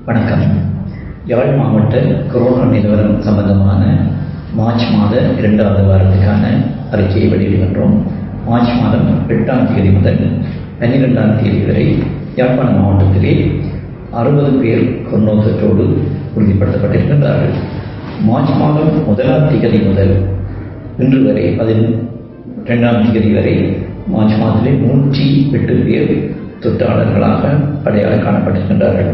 வணக்கம் யாழ் மாவட்ட கொரோனா நிலவரம் சம்பந்தமான மார்ச் மாத இரண்டாவது வாரத்துக்கான அறிக்கையை வெளியிடுகின்றோம் மார்ச் மாதம் எட்டாம் தேதி முதல் பன்னிரெண்டாம் தேதி வரை யாழ்ப்பாண மாவட்டத்திலே அறுபது பேர் கொரோனா தொற்றோடு உறுதிப்படுத்தப்பட்டிருக்கின்றார்கள் மார்ச் மாதம் முதலாம் தேதி முதல் இன்று வரை பதினெண்டாம் தேதி வரை மார்ச் மாதத்திலே நூற்றி எட்டு பேர் தொற்றாளர்களாக அடையாளம் காணப்பட்டிருக்கின்றார்கள்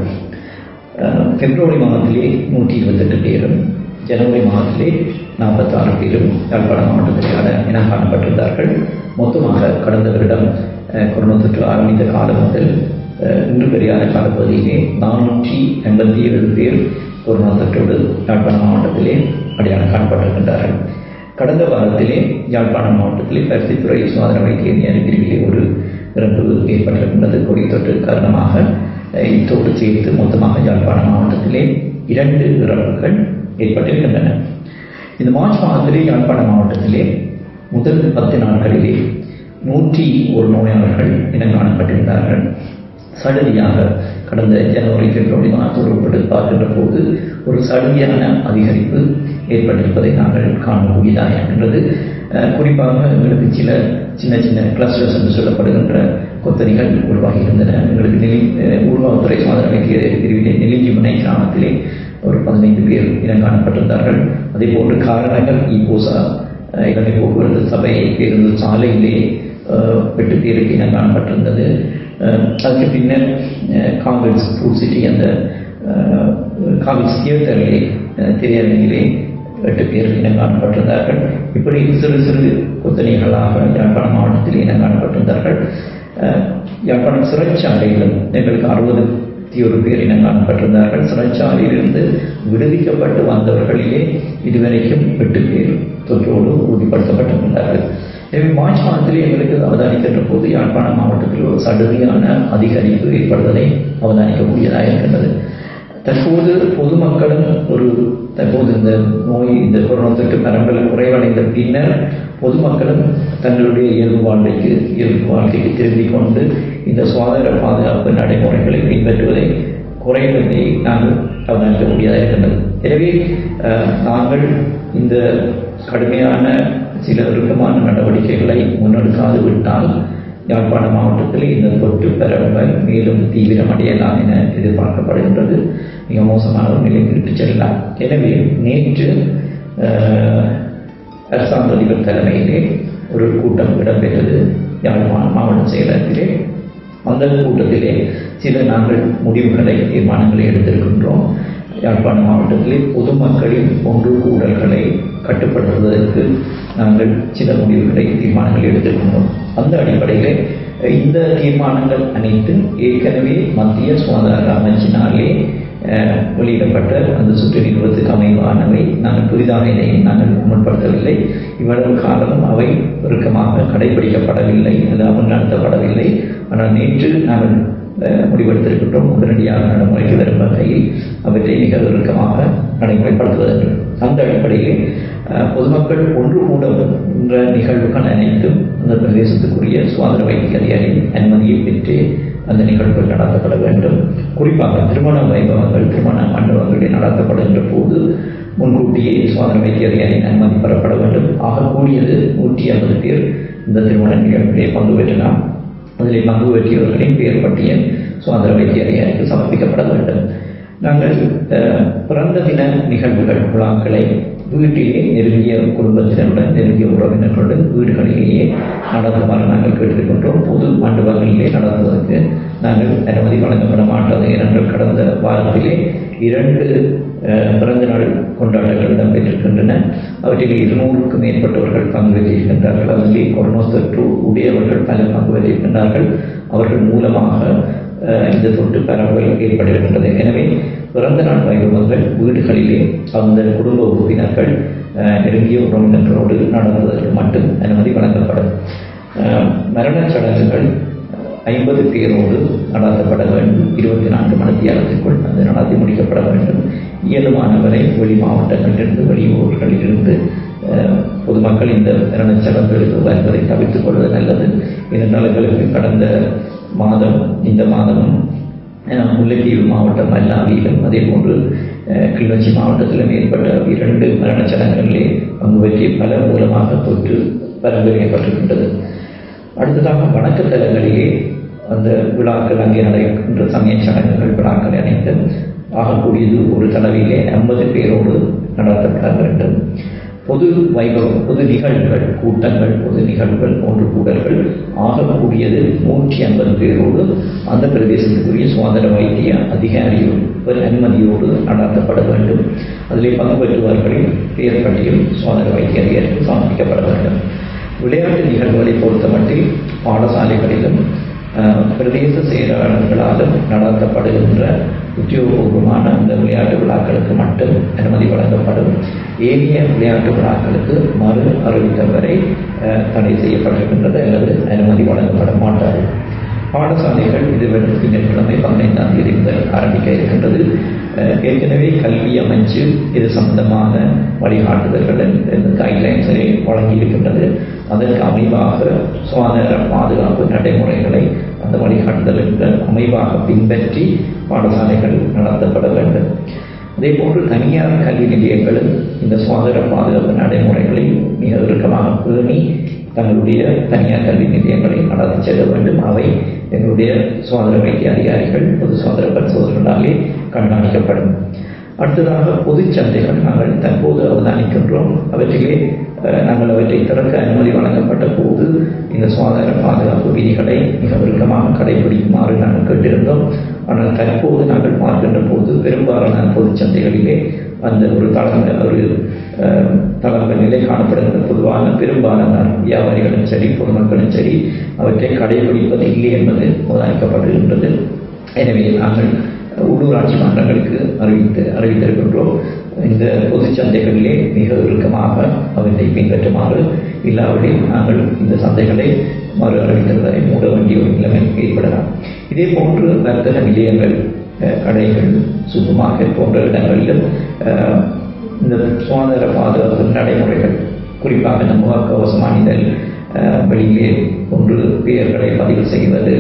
அஹ், பிப்ரவரி மாதத்திலே நூற்றி இருபத்தெட்டு பேரும் ஜனவரி மாதத்திலே நாற்பத்தாறு பேரும் யாழ்ப்பாணம் மாவட்டத்திலே அட இனம் காணப்பட்டிருந்தார்கள் மொத்தமாக கடந்த வருடம் அஹ், கொரோனா தொற்று ஆரம்பித்த காலம் முதல் அஹ், இன்று வரையான காலப்பகுதியிலே நானூற்றி எண்பத்தி ஏழு பேர் கொரோனா தொற்றோடு யாழ்ப்பாணம் மாவட்டத்திலே அடையாளம் காணப்பட்டிருக்கின்றார்கள் கடந்த வாரத்திலே யாழ்ப்பாணம் மாவட்டத்திலே பருத்தித்துறை சுகாதார வைத்திய நிலைய பிரிவிலே ஒரு இறப்பு ஏற்பட்டிருக்கின்றது கொடி தொற்று காரணமாக அஹ், இத்தோடு சேர்த்து மொத்தமாக யாழ்ப்பாணம் மாவட்டத்திலே இரண்டு இறப்புகள் ஏற்பட்டிருக்கின்றன இந்த மார்ச் மாதத்திலே யாழ்ப்பாணம் மாவட்டத்திலே முதல் பத்து நாட்களிலே நூற்றி ஒரு நோயாளர்கள் இனம் காணப்பட்டிருந்தார்கள் சடுதியாக கடந்த ஜனவரி பிப்ரவரி மாதத்தோடு ஒப்பிட்டு பார்க்கின்ற போது ஒரு சடுதியான அதிகரிப்பு ஏற்பட்டிருப்பதை நாங்கள் காணக்கூடியதாக இருக்கின்றது அஹ், குறிப்பாக எங்களுக்கு சில சின்ன சின்ன கிளஸ்டர்ஸ் என்று சொல்லப்படுகின்ற கொத்தரிகள் உருவாகி இருந்தன எங்களுக்கு நெலி அஹ், உருவாக்குத்துறை சாதனை வைத்திய பிரிவிலே நெல்லிஞ்சிமனை கிராமத்திலே ஒரு பதினைந்து பேர் இனம் காணப்பட்டிருந்தார்கள் அதே போன்று காரணங்கள் ஈபோசா அஹ், இலங்கை போக்குவரத்து சபை பேருந்து சாலையிலே அஹ், எட்டு பேருக்கு இனம் காணப்பட்டிருந்தது அஹ், அதுக்கு பின்னர் அஹ், காங்கிரஸ் ஃபுட் சிட்டி அந்த அஹ், காங்கிரஸ் தியேட்டரிலே அஹ், திரையரங்கிலே எட்டு பேர் இனம் காணப்பட்டிருந்தார்கள் இப்படி சிறு சிறு கொத்தனைகளாக யாழ்ப்பாணம் மாவட்டத்தில் இனம் காணப்பட்டிருந்தார்கள் அஹ், யாழ்ப்பாணம் சிறைச்சாலையிலும் எங்களுக்கு அறுபத்தி ஒரு பேர் இனம் காணப்பட்டிருந்தார்கள் சிறைச்சாலையிலிருந்து விடுவிக்கப்பட்டு வந்தவர்களிலே இதுவரைக்கும் எட்டு பேர் தொற்றோடு உறுதிப்படுத்தப்பட்டிருந்தார்கள் எனவே மார்ச் மாதத்திலே எங்களுக்கு அவதானிக்கின்ற போது யாழ்ப்பாணம் மாவட்டத்தில் ஒரு சடுதியான அதிகரிப்பு ஏற்படுவதை அவதானிக்கக்கூடியதாக இருக்கின்றது தற்போது பொதுமக்களும் ஒரு தற்போது இந்த நோய் இந்த கொரோனா தொற்று பரம்பல் குறைவடைந்த பின்னர் பொதுமக்களும் தங்களுடைய இயல்பு வாழ்க்கைக்கு இயல்பு வாழ்க்கைக்கு திரும்பிக் கொண்டு இந்த சுகாதார பாதுகாப்பு நடைமுறைகளை பின்பற்றுவதை குறைவதை நாங்கள் அவதானிக்கக்கூடியதாக இருக்கின்றது எனவே அஹ், நாங்கள் இந்த கடுமையான சில இறுக்கமான நடவடிக்கைகளை முன்னெடுக்காது விட்டால் யாழ்ப்பாண மாவட்டத்தில் இந்த தொற்று பரவல் மேலும் தீவிரமடையலாம் என எதிர்பார்க்கப்படுகின்றது மிக மோசமான ஒரு நிலைக்கு இட்டுச் செல்லலாம் எனவே நேற்று அஹ், அரசாங்க அதிபர் தலைமையிலே ஒரு கூட்டம் இடம்பெற்றது யாழ்ப்பாண மாவட்ட செயலகத்திலே அந்த கூட்டத்திலே சில நாங்கள் முடிவுகளை தீர்மானங்களை எடுத்திருக்கின்றோம் யாழ்ப்பாண மாவட்டத்திலே பொதுமக்களின் ஒன்று கூடல்களை கட்டுப்படுத்துவதற்கு நாங்கள் சில முடிவுகளை தீர்மானங்களை எடுத்திருக்கின்றோம் அந்த அடிப்படையில் இந்த தீர்மானங்கள் அனைத்தும் ஏற்கனவே மத்திய சுகாதார அமைச்சினாலே அஹ், வெளியிடப்பட்ட அந்த சுற்று நிறுவனத்துக்கு அமைவானவை நாங்கள் புதிதாக இதை நாங்கள் முன்படுத்தவில்லை இவ்வளவு காலமும் அவை இறுக்கமாக கடைபிடிக்கப்படவில்லை அது அமல்நடத்தப்படவில்லை ஆனால் நேற்று நாங்கள் அஹ், முடிவெடுத்திருக்கின்றோம் உடனடியாக நடைமுறைக்கு வரும் வகையில் அவற்றை மிக இறுக்கமாக நடைமுறைப்படுத்துவதற்கு அந்த அடிப்படையில் அஹ், பொதுமக்கள் ஒன்று கூடுகின்ற நிகழ்வுகள் அனைத்தும் அந்த பிரதேசத்துக்குரிய சுகாதார வைத்திய அதிகாரியின் அனுமதியை பெற்று அந்த நிகழ்வுகள் நடத்தப்பட வேண்டும் குறிப்பாக திருமண வைபவங்கள் திருமண மண்டபங்களில் நடத்தப்படுகின்ற போது முன்கூட்டியே சுகாதார வைத்திய அதிகாரியின் அனுமதி பெறப்பட வேண்டும் ஆக கூடியது நூற்றி ஐம்பது பேர் இந்த திருமண நிகழ்விலே பங்கு பெற்றலாம் அதில் பங்கு பெற்றியவர்களின் பெயர் பட்டியல் சுகாதார வைத்திய அதிகாரிக்கு சமர்ப்பிக்கப்பட வேண்டும் நாங்கள் அஹ், பிறந்த தின நிகழ்வுகள் விழாக்களை வீட்டிலே நெருங்கிய குடும்பத்தினருடன் நெருங்கிய உறவினர்களுடன் வீடுகளிலேயே நடத்துமாறு நாங்கள் கேட்டுக்கொண்டோம் பொது மண்டபங்களிலே நடத்துவதற்கு நாங்கள் அனுமதி வழங்கப்பட மாட்டது ஏனென்றால் கடந்த வாரத்திலே இரண்டு அஹ், பிறந்த நாள் கொண்டாட்டங்கள் இடம்பெற்றிருக்கின்றன அவற்றில் இருநூறுக்கும் மேற்பட்டவர்கள் பங்கு பெற்றிருக்கின்றார்கள் அதிலே கொரோனா தொற்று உடையவர்கள் பலர் பங்கு பெற்றிருக்கின்றார்கள் அவர்கள் மூலமாக அஹ், இந்த தொற்று பரவல் ஏற்பட்டிருக்கின்றது எனவே பிறந்த நாள் வைபவங்கள் வீடுகளிலே அந்த குடும்ப உறுப்பினர்கள் அஹ், நெருங்கிய உறவினர்களோடு நடத்துவதற்கு மட்டும் அனுமதி வழங்கப்படும் அஹ், மரணச் சடங்குகள் ஐம்பது பேரோடு நடாத்தப்பட வேண்டும் இருபத்தி நான்கு மணித்தியாலத்திற்குள் அது நடத்தி முடிக்கப்பட வேண்டும் இயலுமானவரை வெளி மாவட்டங்களிலிருந்து வெளியூர்களிலிருந்து அஹ், பொதுமக்கள் இந்த மரணச் சடங்குகளுக்கு வருவதை தவிர்த்துக் கொள்வது நல்லது ஏனென்றால் எங்களுக்கு கடந்த மாதம் இந்த மாதமும் முல்லைத்தீவு மாவட்டம் மல்லாவியிலும் அதே போன்று கிளிநொச்சி மாவட்டத்திலும் ஏற்பட்ட இரண்டு மரணச்சடங்களிலே பங்கு பற்றி பல மூலமாக தொற்று பரிந்துரைக்கப்பட்டிருக்கின்றது அடுத்ததாக வணக்கத்தலங்களிலே அந்த விழாக்கள் அங்கே நடக்கின்ற சமய சடங்குகள் விழாக்கள் அனைத்து ஆகக்கூடியது ஒரு தடவையிலே ஐம்பது பேரோடு நடத்தப்பட வேண்டும் பொது வைபவம் பொது நிகழ்வுகள் கூட்டங்கள் பொது நிகழ்வுகள் ஒன்று கூடல்கள் ஆகக்கூடியது நூற்றி ஐம்பது பேரோடு அந்த பிரதேசத்துக்குரிய சுதந்திர வைத்திய அதிகாரியோடு அனுமதியோடு நடத்தப்பட வேண்டும் அதிலே பங்கு பெற்றுபவர்களின் பெயர் பட்டியல் சுதந்திர வைத்திய அதிகாரிக்கு சமர்ப்பிக்கப்பட வேண்டும் விளையாட்டு நிகழ்வுகளை பொறுத்தமட்டில் பாடசாலைகளிலும் பிரதேச செயலாளர்களாலும் நடத்தப்படுகின்ற உத்தியோகபூர்வமான அந்த விளையாட்டு விழாக்களுக்கு மட்டும் அனுமதி வழங்கப்படும் ஏனைய விளையாட்டு விழாக்களுக்கு மறு அறிவித்தல் வரை தடை செய்யப்பட்டிருக்கின்றது அல்லது அனுமதி வழங்கப்பட மாட்டாது பாடசாலைகள் இதுவரை திங்கட்கிழமை பதினைந்தாம் தேதி முதல் ஆரம்பிக்க இருக்கின்றது ஏற்கனவே கல்வி அமைச்சு இது சம்பந்தமான வழிகாட்டுதல்கள் கைட்லைன்ஸை வழங்கி இருக்கின்றது அதற்கு அமைவாக சுகாதார பாதுகாப்பு நடைமுறைகளை அந்த வழிகாட்டுதல்கள் அமைவாக பின்பற்றி பாடசாலைகள் நடத்தப்பட வேண்டும் அதே போன்று தனியார் கல்வி நிலையங்களும் இந்த சுகாதார பாதுகாப்பு நடைமுறைகளை மிக இறுக்கமாக பேணி தங்களுடைய தனியார் கல்வி நிலையங்களை நடத்தி செல்ல வேண்டும் அவை எங்களுடைய சுகாதார வைத்திய அதிகாரிகள் பொது சுகாதார பரிசோதனைகளாலே கண்காணிக்கப்படும் அடுத்ததாக பொது சந்தைகள் நாங்கள் தற்போது அவதானிக்கின்றோம் அவற்றிலே நாங்கள் அவற்றை திறக்க அனுமதி வழங்கப்பட்ட போது இந்த சுகாதார பாதுகாப்பு விதிகளை மிக விருக்கமாக கடைபிடிக்குமாறு நாங்கள் கேட்டிருந்தோம் ஆனால் தற்போது நாங்கள் பார்க்கின்ற போது பெரும்பாலான பொது சந்தைகளிலே அந்த ஒரு தளங்க ஒரு தளங்க நிலை காணப்படுகிற பொதுவான பெரும்பாலான வியாபாரிகளும் சரி பொதுமக்களும் சரி அவற்றை கடைபிடிப்பது இல்லை என்பது அவதானிக்கப்படுகின்றது எனவே நாங்கள் உள்ளூராட்சி மன்றங்களுக்கு அறிவித்து அறிவித்திருக்கின்றோம் இந்த பொது சந்தைகளிலே மிக இறுக்கமாக அவற்றை பின்பற்றுமாறு இல்லாவிடில் நாங்கள் இந்த சந்தைகளை மறு அறிவித்தல்வரை மூட வேண்டிய ஒரு நிலைமை ஏற்படலாம் இதே போன்று வர்த்தக நிலையங்கள் கடைகள் சூப்பர் மார்க்கெட் போன்ற இடங்களிலும் இந்த சுகாதார பாதுகாப்பு நடைமுறைகள் குறிப்பாக இந்த முகக்கவசம் அணிதல் வெளியிலே ஒன்று பெயர்களை பதிவு செய்வது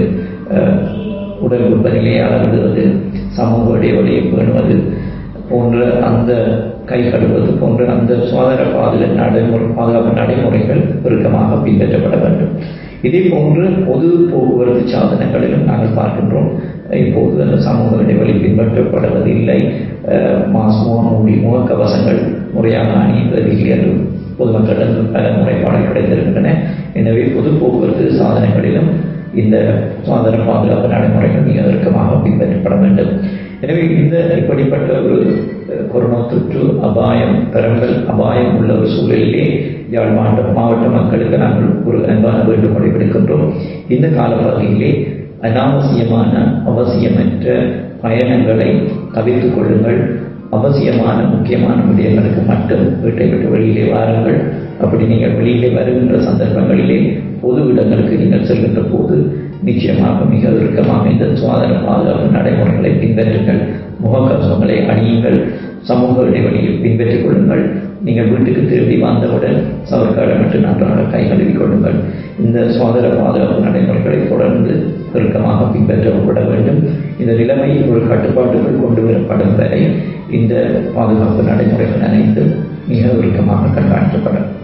உடல் வெப்பநிலையை அளவிடுவது சமூக இடைவெளியை பேணுவது போன்ற அந்த கை கழுவது போன்ற அந்த சுகாதார பாதுகாப்பு நடைமுறை பாதுகாப்பு நடைமுறைகள் பெருக்கமாக பின்பற்றப்பட வேண்டும் இதே போன்று பொது போக்குவரத்து சாதனங்களிலும் நாங்கள் பார்க்கின்றோம் இப்போது அந்த சமூக இடைவெளி பின்பற்றப்படுவதில்லை மாஸ் மூடி முகக்கவசங்கள் முறையாக அணிவதில் பொதுமக்களிடம் பல முறைப்பாடுகள் கிடைத்திருக்கின்றன எனவே பொது போக்குவரத்து சாதனங்களிலும் இந்த சுதந்திர பாதுகாப்பு நடைமுறைகள் மிக நெருக்கமாக பின்பற்றப்பட வேண்டும் எனவே இந்த இப்படிப்பட்ட ஒரு கொரோனா தொற்று அபாயம் பெறங்கள் அபாயம் உள்ள ஒரு சூழலிலே யாழ் மாவட்ட மாவட்ட மக்களுக்கு நாங்கள் ஒரு அன்பான வேண்டுகோளை விடுக்கின்றோம் இந்த காலப்பகுதியிலே அனாவசியமான அவசியமற்ற பயணங்களை தவிர்த்துக் கொள்ளுங்கள் அவசியமான முக்கியமான விடயங்களுக்கு மட்டும் வீட்டை விட்டு வெளியிலே வாருங்கள் அப்படி நீங்கள் வெளியிலே வருகின்ற சந்தர்ப்பங்களிலே பொது இடங்களுக்கு நீங்கள் செல்கின்ற போது நிச்சயமாக மிக இறுக்கமாக இந்த சுகாதார பாதுகாப்பு நடைமுறைகளை பின்பற்றுங்கள் முகக்கவசங்களை அணியுங்கள் சமூக இடைவெளியை பின்பற்றிக் கொள்ளுங்கள் நீங்கள் வீட்டுக்கு திரும்பி வந்தவுடன் சவர்க்காடு மட்டும் நன்றாக கை கழுவிக் கொள்ளுங்கள் இந்த சுகாதார பாதுகாப்பு நடைமுறைகளை தொடர்ந்து இறுக்கமாக பின்பற்றப்பட வேண்டும் இந்த நிலைமை ஒரு கட்டுப்பாட்டுக்குள் கொண்டு வரப்படும் வரை இந்த பாதுகாப்பு நடைமுறைகள் அனைத்தும் மிக இறுக்கமாக கண்காணிக்கப்படும்